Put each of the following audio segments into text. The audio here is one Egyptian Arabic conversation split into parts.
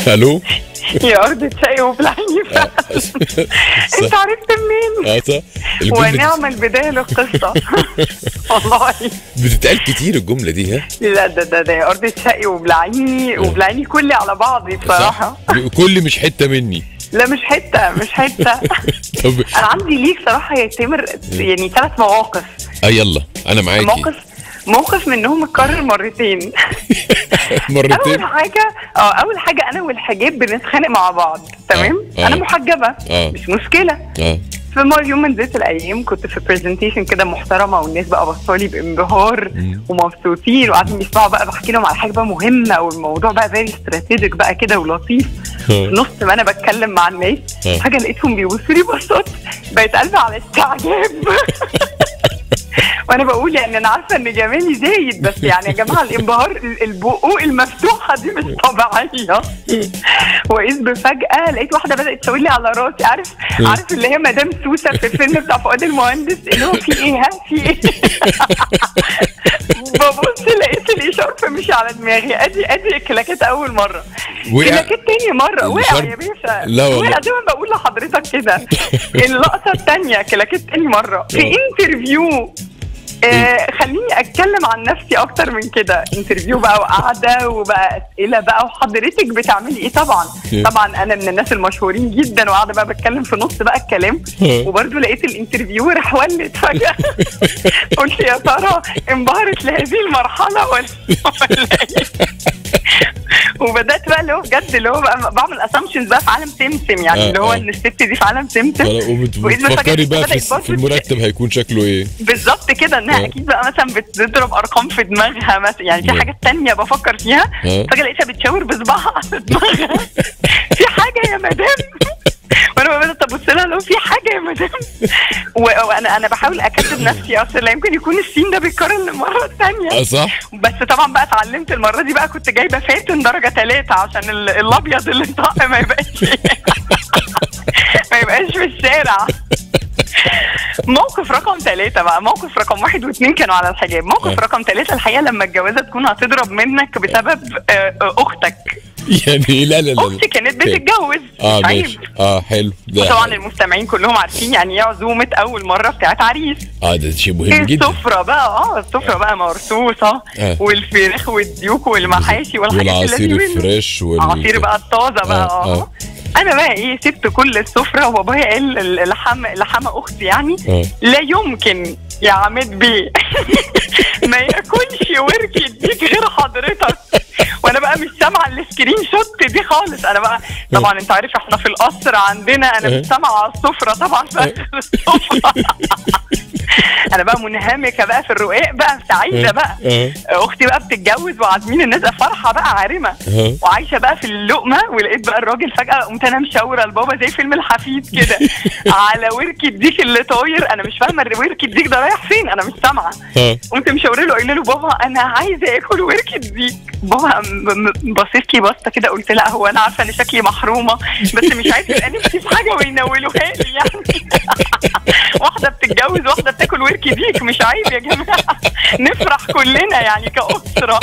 الو يا أرض شقي وبلعني فعلا أنت عرفت منين؟ اه صح الجمله دي ونعم البداية للقصة والله بتتقال كتير الجمله دي ها لا ده ده ده يا أرض شقي وبلعيني وبلعيني كلي على بعضي بصراحة كل مش حته مني لا مش حتة مش حتة طب أنا عندي ليك صراحة يا تامر يعني ثلاث مواقف اه يلا انا معاكي موقف موقف منهم اتكرر مرتين مرتين اول حاجه اه اول حاجه انا والحجاب بنتخانق مع بعض تمام آه. انا محجبه آه. مش مشكله اه في مره يوم من ذات الايام كنت في برزنتيشن كده محترمه والناس بقى بصالي بانبهار مم. ومبسوطين وقاعدين يسمعوا بقى بحكي لهم على حاجه بقى مهمه والموضوع بقى فيري استراتيجيك بقى كده ولطيف في آه. نص ما انا بتكلم مع الناس آه. حاجه لقيتهم بيبصوا لي بصات بقت قلبي على استعجاب وانا بقول يعني انا عارفه ان جمالي زايد بس يعني يا جماعه الانبهار ال- البقوق المفتوحه دي مش طبيعيه واذ بفجاه لقيت واحده بدات تقول لي على راسي عارف عارف اللي هي مدام سوسه في الفيلم بتاع فؤاد المهندس اللي هو في ايه ها في ايه ببص لقيت الاشارب مش على دماغي ادي ادي كلاكيت اول مره وقع. كلاكيت تاني مره وقع الإشارب؟ يا باشا لا والله. وقع زي ما بقول لحضرتك كده اللقطه الثانيه كلاكيت تاني مره في آه. انترفيو آه خليني اتكلم عن نفسي اكتر من كده انترفيو بقى وقعده وبقى اسئله بقى وحضرتك بتعملي ايه طبعا إيه. طبعا انا من الناس المشهورين جدا وقاعده بقى بتكلم في نص بقى الكلام آه. وبرده لقيت الانترفيو راح ولد فجاه قلت يا ترى انبهرت لهذه المرحله ولا ولا إيه؟ وبدات بقى اللي هو بجد اللي هو بقى بعمل اسامبشنز بقى في عالم سمسم يعني آه، اللي هو آه. ان الست دي في عالم سمسم خلاص، وبت- وإذ ما وبتفكري فجأة بقى بدأت في, تبص في المرتب هيكون شكله ايه بالظبط كده انها آه. اكيد بقى مثلا بتضرب ارقام في دماغها مثلا يعني في آه. حاجات تانية بفكر فيها آه. فجاه لقيتها بتشاور بصباعها على دماغها في حاجه يا مدام وانا بدات ابص لها لو في حاجه يا مدام و- وانا انا بحاول اكتب نفسي اصل لا يمكن يكون السين ده بيتكرر للمره الثانيه اه صح بس طبعا بقى اتعلمت المره دي بقى كنت جايبه فاتن درجه ثلاثه عشان ال- الابيض اللي طق ما يبقاش ما يبقاش في الشارع موقف رقم ثلاثة بقى موقف رقم واحد واثنين كانوا على الحجاب موقف آه. رقم ثلاثة الحقيقة لما الجوازة تكون هتضرب منك بسبب آه، آه، أختك يعني لا لا لا أختي كانت بتتجوز اه مش عيب. ماشي اه حلو ده طبعا المستمعين كلهم عارفين يعني ايه عزومة أول مرة بتاعت عريس اه ده شيء مهم جدا السفرة بقى اه السفرة بقى مرصوصة آه. والفراخ والديوك والمحاشي والحاجات والعصير اللي الفريش وال عصير بقى الطازة بقى آه، اه آه. انا بقى ايه سبت كل السفرة وبابايا قال لحم لحمة اختي يعني آه. لا يمكن يا عماد بيه ما ياكلش ورك يديك غير حضرتك وانا بقى مش سامعه السكرين شوت دي خالص انا بقى طبعا انت عارف احنا في القصر عندنا انا آه. مش سامعه على السفره طبعا في آخر السفره انا بقى منهمكه بقى في الرقاق بقى سعيده بقى آه. اختي بقى بتتجوز وعازمين الناس فرحه بقى عارمه آه. وعايشه بقى في اللقمه ولقيت بقى الراجل فجاه قمت انا مشاوره لبابا زي فيلم الحفيد كده على ورك الديك اللي طاير انا مش فاهمه ورك الديك ده رايح فين انا مش سامعه آه. قمت مشاوره له قايله له بابا انا عايزه اكل ورك الديك بابا م- م- بصيت لي بصه كده قلت لا هو انا عارفه ان شكلي محرومه بس مش عايزه يبقى نفسي في حاجه وينولوها لي يعني واحده بتتجوز واحده بتاكل ورك ديك مش عيب يا جماعه نفرح كلنا يعني كاسره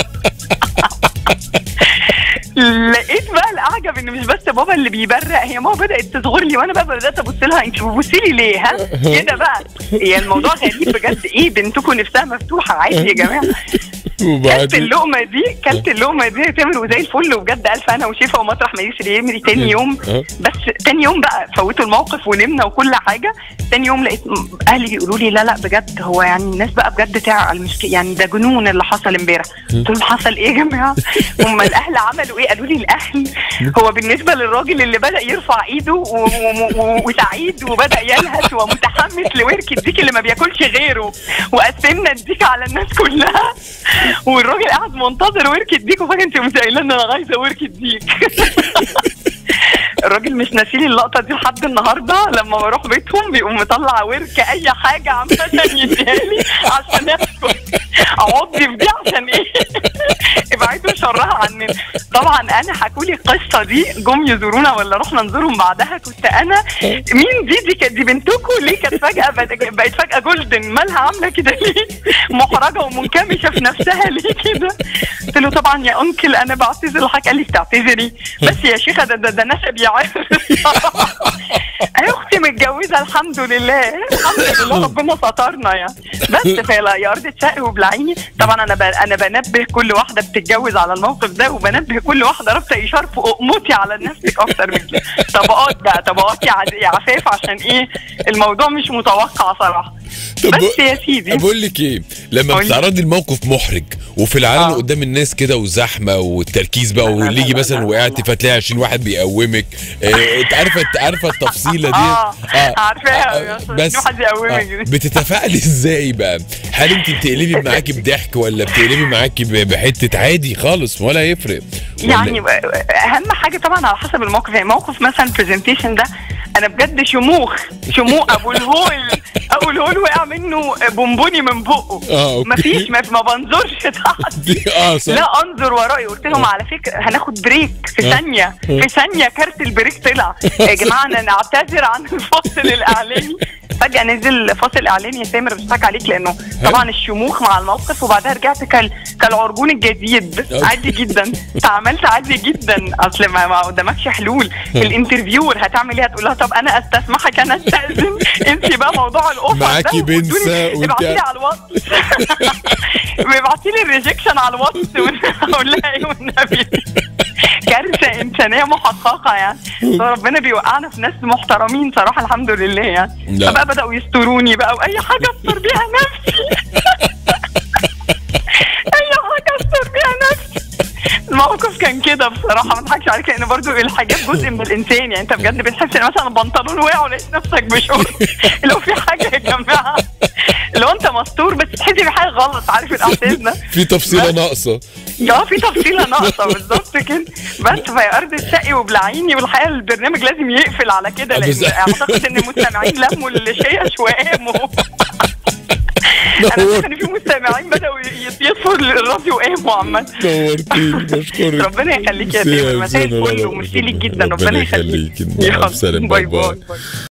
لقيت بقى الاعجب ان مش بس بابا اللي بيبرق هي ماما بدات تصغر لي وانا بقى بدات ابص لها انت بتبصي لي ليه ها كده بقى هي الموضوع غريب بجد ايه بنتكم نفسها مفتوحه عادي يا جماعه كلت وبعدين اللقمه دي كلت اللقمه دي تعمل وزي الفل وبجد الف انا وشيفا ومطرح ما يسري يمري تاني يوم أه. بس تاني يوم بقى فوتوا الموقف ونمنا وكل حاجه تاني يوم لقيت م- اهلي بيقولوا لي لا لا بجد هو يعني الناس بقى بجد تعقل مش ك- يعني ده جنون اللي حصل امبارح قلت لهم حصل ايه يا جماعه هم الاهل عملوا ايه قالوا لي الاهل هو بالنسبه للراجل اللي بدا يرفع ايده و- و- و- وسعيد وبدا يلهث ومتحمس لورك الديك اللي ما بياكلش غيره وقسمنا الديك على الناس كلها والراجل قاعد منتظر ورك الديك وفجاه انت قمت قايله لنا انا عايزه ورك الديك الراجل مش ناسيلي اللقطه دي لحد النهارده لما بروح بيتهم بيقوم مطلع ورك اي حاجه عامه يديها لي عشان اكل اقعد في دي عشان ايه ابعدوا شرها عننا طبعا انا حكوا لي القصه دي جم يزورونا ولا رحنا نزورهم بعدها كنت انا مين دي دي كانت دي بنتكم ليه كانت فجاه بقت بقت فجاه جولدن مالها عامله كده ليه محرجه ومنكمشه في نفسها ليه كده قلت له طبعا يا انكل انا بعتذر لحضرتك قال لي بتعتذري بس يا شيخه ده ده, ده نسب يعرف انا اختي متجوزه الحمد لله الحمد لله ربنا سترنا يعني بس فيلا يا ارض تشقي وبلعيني طبعا انا ب... انا بنبه كل واحده بتتجوز على الموقف ده وبنبه كل واحده رابطه اشارب وقموتي على نفسك اكتر من كده طبقات بقى طبقات يا عد- يا عفاف عشان ايه الموضوع مش متوقع صراحه طب بس يا سيدي بقول لك ايه لما قولي. بتعرضي الموقف محرج وفي العلن آه. قدام الناس كده وزحمه والتركيز بقى لا، لا، واللي يجي لا، مثلا لا، وقعتي لا. فتلاقي 20 واحد بيقومك آه، انت عارفه انت عارفه التفصيله دي اه عارفاها آه، بس بس واحد يقومك آه، بتتفاعلي ازاي بقى؟ هل انت بتقلبي معاكي بضحك ولا بتقلبي معاكي ب- بحته عادي خالص ولا يفرق؟ ولا- يعني اهم حاجه طبعا على حسب الموقف يعني موقف مثلا برزنتيشن ده انا بجد شموخ شموخ ابو الهول ابو الهول وقع منه بونبوني من بقه اه اوكي مفيش ما, ما بنظرش تحت اه صح لا انظر وراي قلت لهم على فكره هناخد بريك في آه. ثانيه في ثانيه كارت البريك طلع يا جماعه انا نعتذر عن الفصل الاعلامي فجاه نزل فاصل اعلامي يا سامر بشتاك عليك لانه طبعا الشموخ مع الموقف وبعدها رجعت كال كالعرجون الجديد أوكي. عادي جدا تعاملت عادي جدا اصل ما, ما قدامكش حلول الانترفيور هتعمل ايه هتقول لها طب انا استسمحك انا استاذن انت بقى موضوع الاوفر ده معاكي بنسة وادوني- وانت- ابعتي لي على الواتس بيبعتي لي الريجكشن على الواتس اقول لها ايه والنبي كارثه انسانيه محققه يعني ربنا بيوقعنا في ناس محترمين صراحه الحمد لله يعني لا. فبقى بداوا يستروني بقى واي حاجه استر بيها نفسي اي حاجه استر بيها نفسي الموقف كان كده بصراحه ما اضحكش عليك لان برضو الحاجات جزء من الانسان يعني انت بجد بتحس ان مثلا البنطلون وقع ولقيت نفسك بشورت لو في حاجه يا جماعه لو انت مستور بس تحسي بحاجه غلط عارف الاحساس ده في تفصيله بس. ناقصه اه في تفصيله ناقصه بالظبط كده بس فيا ارض السقي وبلعيني والحقيقه البرنامج لازم يقفل على كده لان بالظبط. اعتقد ان المستمعين لموا الشيش وقاموا انا شايفه ان في مستمعين بداوا يطفوا الراديو وقاموا عامه نورتيني بشكرك ربنا يخليك يا ميرسي سيدي مساء زينة، الفل ربنا- وميرسي ليك جدا ربنا ربنا يخليك يخليك. مع يلا، السلامة. باي باي باي. باي